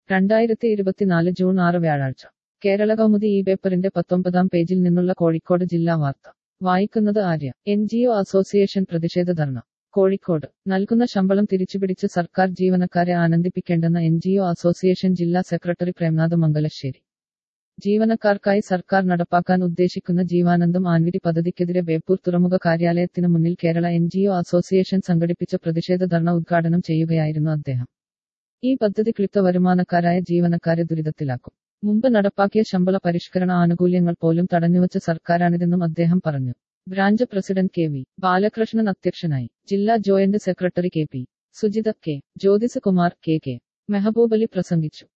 രണ്ടായിരത്തി ഇരുപത്തിനാല് ജൂൺ ആറ് വ്യാഴാഴ്ച കേരള കൗമുദി ഈ പേപ്പറിന്റെ പത്തൊമ്പതാം പേജിൽ നിന്നുള്ള കോഴിക്കോട് ജില്ലാ വാർത്ത വായിക്കുന്നത് Arya N G O association പ്രതിഷേധ ധർണ കോഴിക്കോട് നൽകുന്ന ശമ്പളം തിരിച്ചുപിടിച്ച് സർക്കാർ ജീവനക്കാരെ ആനന്ദിപ്പിക്കേണ്ടെന്ന എൻ ജി ഒ അസോസിയേഷൻ ജില്ലാ സെക്രട്ടറി പ്രേംനാഥ് മംഗലശ്ശേരി ജീവനക്കാർക്കായി സർക്കാർ നടപ്പാക്കാൻ ഉദ്ദേശിക്കുന്ന ജീവാനന്ദം ആൻവിരി പദ്ധതിക്കെതിരെ ബേപ്പൂർ തുറമുഖ കാര്യാലയത്തിന് മുന്നിൽ Kerala N G O association സംഘടിപ്പിച്ച പ്രതിഷേധ ധർണ ഉദ്ഘാടനം ചെയ്യുകയായിരുന്നു അദ്ദേഹം ഈ പദ്ധതി ക്ലിപ്ത വരുമാനക്കാരായ ജീവനക്കാരെ ദുരിതത്തിലാക്കും മുമ്പ് നടപ്പാക്കിയ ശമ്പള പരിഷ്കരണ ആനുകൂല്യങ്ങൾ പോലും തടഞ്ഞുവച്ച സർക്കാരാണിതെന്നും അദ്ദേഹം പറഞ്ഞു branch president K V Balakrishnan അധ്യക്ഷനായി ജില്ലാ joint secretary K P Sujitha K Jyothis Kumar K K Mehaboob Ali പ്രസംഗിച്ചു